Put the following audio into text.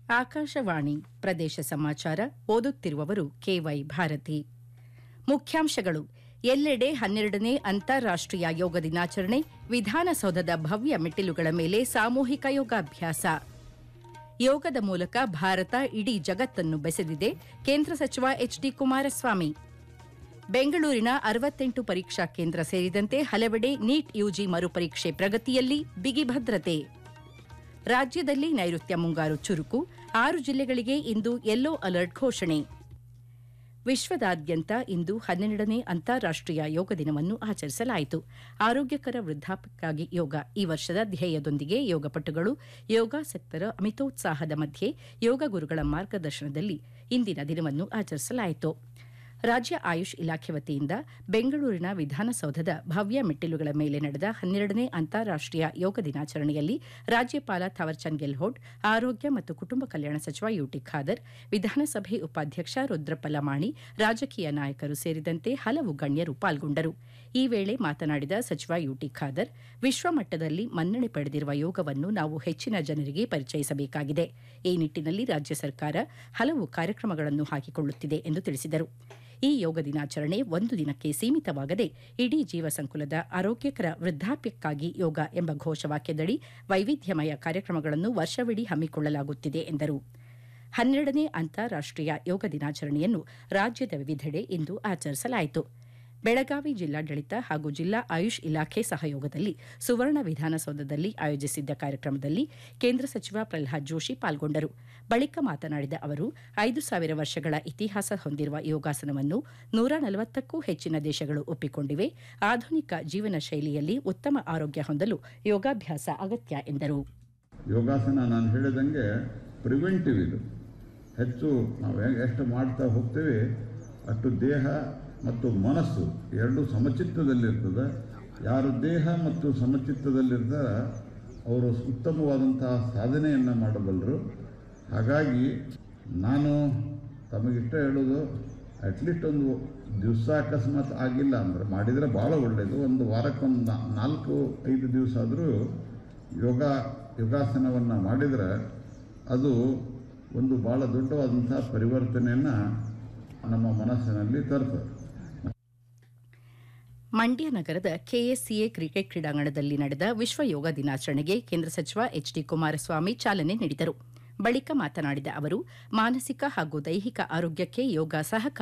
ಆಕಾಶವಾಣಿ ಪ್ರದೇಶ ಸಮಾಚಾರ ಓದುತ್ತಿರುವವರು ಕೆವೈ ಭಾರತಿ ಮುಖ್ಯಾಂಶಗಳು ಎಲ್ಲೆಡೆ ಹನ್ನೆರಡನೇ ಅಂತಾರಾಷ್ಟೀಯ ಯೋಗ ದಿನಾಚರಣೆ ವಿಧಾನಸೌಧದ ಭವ್ಯ ಮೆಟ್ಟಿಲುಗಳ ಮೇಲೆ ಸಾಮೂಹಿಕ ಯೋಗಾಭ್ಯಾಸ ಯೋಗದ ಮೂಲಕ ಭಾರತ ಇಡೀ ಜಗತ್ತನ್ನು ಬೆಸೆದಿದೆ ಕೇಂದ್ರ ಸಚಿವ ಎಚ್ಡಿ ಕುಮಾರಸ್ವಾಮಿ ಬೆಂಗಳೂರಿನ ಅರವತ್ತೆಂಟು ಪರೀಕ್ಷಾ ಕೇಂದ್ರ ಸೇರಿದಂತೆ ಹಲವೆಡೆ ನೀಟ್ ಯುಜಿ ಮರುಪರೀಕ್ಷೆ ಪ್ರಗತಿಯಲ್ಲಿ ಬಿಗಿ ಭದ್ರತೆ ರಾಜ್ಯದಲ್ಲಿ ನೈಋತ್ಯ ಮುಂಗಾರು ಚುರುಕು ಆರು ಜಿಲ್ಲೆಗಳಿಗೆ ಇಂದು ಯೆಲ್ಲೋ ಅಲರ್ಟ್ ಘೋಷಣೆ ವಿಶ್ವದಾದ್ಯಂತ ಇಂದು ಹನ್ನೆರಡನೇ ಅಂತಾರಾಷ್ಟೀಯ ಯೋಗ ದಿನವನ್ನು ಆಚರಿಸಲಾಯಿತು ಆರೋಗ್ಯಕರ ವೃದ್ಧಾಪ್ಯಕ್ಕಾಗಿ ಯೋಗ ಈ ವರ್ಷದ ಧ್ಯೇಯದೊಂದಿಗೆ ಯೋಗಪಟುಗಳು ಯೋಗಾಸಕ್ತರ ಅಮಿತೋತ್ಸಾಹದ ಮಧ್ಯೆ ಯೋಗ ಗುರುಗಳ ಮಾರ್ಗದರ್ಶನದಲ್ಲಿ ಇಂದಿನ ದಿನವನ್ನು ಆಚರಿಸಲಾಯಿತು ರಾಜ್ಯ ಆಯುಷ್ ಇಲಾಖೆ ವತಿಯಿಂದ ಬೆಂಗಳೂರಿನ ವಿಧಾನಸೌಧದ ಭವ್ಯ ಮೆಟ್ಟಿಲುಗಳ ಮೇಲೆ ನಡೆದ ಹನ್ನೆರಡನೇ ಅಂತಾರಾಷ್ಟೀಯ ಯೋಗ ದಿನಾಚರಣೆಯಲ್ಲಿ ರಾಜ್ಯಪಾಲ ಥವರ್ಚಂದ್ ಗೆಹ್ಲೋಟ್ ಆರೋಗ್ಯ ಮತ್ತು ಕುಟುಂಬ ಕಲ್ಯಾಣ ಸಚಿವ ಯುಟಿ ಖಾದರ್ ವಿಧಾನಸಭೆ ಉಪಾಧ್ಯಕ್ಷ ರುದ್ರಪ್ಪ ಲಮಾಣಿ ರಾಜಕೀಯ ನಾಯಕರು ಸೇರಿದಂತೆ ಹಲವು ಗಣ್ಯರು ಪಾಲ್ಗೊಂಡರು ಈ ವೇಳೆ ಮಾತನಾಡಿದ ಸಚಿವ ಯುಟಿ ಖಾದರ್ ವಿಶ್ವಮಟ್ಟದಲ್ಲಿ ಮನ್ನಣೆ ಪಡೆದಿರುವ ಯೋಗವನ್ನು ನಾವು ಹೆಚ್ಚಿನ ಜನರಿಗೆ ಪರಿಚಯಿಸಬೇಕಾಗಿದೆ ಈ ನಿಟ್ಟಿನಲ್ಲಿ ರಾಜ್ಯ ಸರ್ಕಾರ ಹಲವು ಕಾರ್ಯಕ್ರಮಗಳನ್ನು ಹಾಕಿಕೊಳ್ಳುತ್ತಿದೆ ಎಂದು ತಿಳಿಸಿದರು ಈ ಯೋಗ ದಿನಾಚರಣೆ ಒಂದು ದಿನಕ್ಕೆ ಸೀಮಿತವಾಗದೆ ಇಡೀ ಜೀವ ಸಂಕುಲದ ಆರೋಗ್ಯಕರ ವೃದ್ಧಾಪ್ಯಕ್ಕಾಗಿ ಯೋಗ ಎಂಬ ಘೋಷವಾಕ್ಯದಡಿ ವೈವಿಧ್ಯಮಯ ಕಾರ್ಯಕ್ರಮಗಳನ್ನು ವರ್ಷವಿಡೀ ಹಮ್ಮಿಕೊಳ್ಳಲಾಗುತ್ತಿದೆ ಎಂದರು ಹನ್ನೆರಡನೇ ಅಂತಾರಾಷ್ಟೀಯ ಯೋಗ ದಿನಾಚರಣೆಯನ್ನು ರಾಜ್ಯದ ವಿವಿಧೆಡೆ ಇಂದು ಆಚರಿಸಲಾಯಿತು ಬೆಳಗಾವಿ ಜಿಲ್ಲಾಡಳಿತ ಹಾಗೂ ಜಿಲ್ಲಾ ಆಯುಷ್ ಇಲಾಖೆ ಸಹಯೋಗದಲ್ಲಿ ಸುವರ್ಣ ವಿಧಾನಸೌಧದಲ್ಲಿ ಆಯೋಜಿಸಿದ್ದ ಕಾರ್ಯಕ್ರಮದಲ್ಲಿ ಕೇಂದ್ರ ಸಚಿವ ಪ್ರಲ್ಹಾದ್ ಜೋಶಿ ಪಾಲ್ಗೊಂಡರು ಬಳಿಕ ಮಾತನಾಡಿದ ಅವರು ಐದು ಸಾವಿರ ವರ್ಷಗಳ ಇತಿಹಾಸ ಹೊಂದಿರುವ ಯೋಗಾಸನವನ್ನು ನೂರ ನಲವತ್ತಕ್ಕೂ ಹೆಚ್ಚಿನ ದೇಶಗಳು ಒಪ್ಪಿಕೊಂಡಿವೆ ಆಧುನಿಕ ಜೀವನ ಶೈಲಿಯಲ್ಲಿ ಉತ್ತಮ ಆರೋಗ್ಯ ಹೊಂದಲು ಯೋಗಾಭ್ಯಾಸ ಅಗತ್ಯ ಎಂದರು ಯೋಗಾಸನ ನಾನು ಹೇಳಿದಂಗೆ ಪ್ರಿವೆಂಟಿವ್ ಇದು ಹೆಚ್ಚು ನಾವು ಹೆಂಗೆ ಎಷ್ಟು ಮಾಡ್ತಾ ಹೋಗ್ತೀವಿ ಅಷ್ಟು ದೇಹ ಮತ್ತು ಮನಸ್ಸು ಎರಡೂ ಸಮಚಿತ್ತದಲ್ಲಿರ್ತದೆ ಯಾರು ದೇಹ ಮತ್ತು ಸಮಚಿತ್ತದಲ್ಲಿರ್ತಾರ ಅವರು ಉತ್ತಮವಾದಂತಹ ಸಾಧನೆಯನ್ನು ಮಾಡಬಲ್ಲರು ಹಾಗಾಗಿ ನಾನು ತಮಗಿಷ್ಟ ಹೇಳೋದು ಅಟ್ಲೀಸ್ಟ್ ಒಂದು ದಿವಸ ಅಕಸ್ಮಾತ್ ಆಗಿಲ್ಲ ಅಂದರೆ ಮಾಡಿದರೆ ಭಾಳ ಒಳ್ಳೆಯದು ಒಂದು ವಾರಕ್ಕೊಂದು ನಾ- ನಾಲ್ಕು ಐದು ದಿವಸ ಆದರೂ ಯೋಗ ಯೋಗಾಸನವನ್ನು ಮಾಡಿದರೆ ಅದು ಒಂದು ಭಾಳ ದೊಡ್ಡವಾದಂಥ ಪರಿವರ್ತನೆಯನ್ನು ನಮ್ಮ ಮನಸ್ಸಿನಲ್ಲಿ ತರ್ತದೆ ಮಂಡ್ಯ ನಗರದ ಕೆಎಸ್ಸಿಎ ಕ್ರಿಕೆಟ್ ಕ್ರೀಡಾಂಗಣದಲ್ಲಿ ನಡೆದ ವಿಶ್ವ ಯೋಗ ದಿನಾಚರಣೆಗೆ ಕೇಂದ್ರ ಸಚಿವ ಎಚ್ಡಿ ಕುಮಾರಸ್ವಾಮಿ ಚಾಲನೆ ನೀಡಿದರು ಬಳಿಕ ಮಾತನಾಡಿದ ಅವರು ಮಾನಸಿಕ ಹಾಗೂ ದೈಹಿಕ ಆರೋಗ್ಯಕ್ಕೆ ಯೋಗ ಸಹಕಾರಿ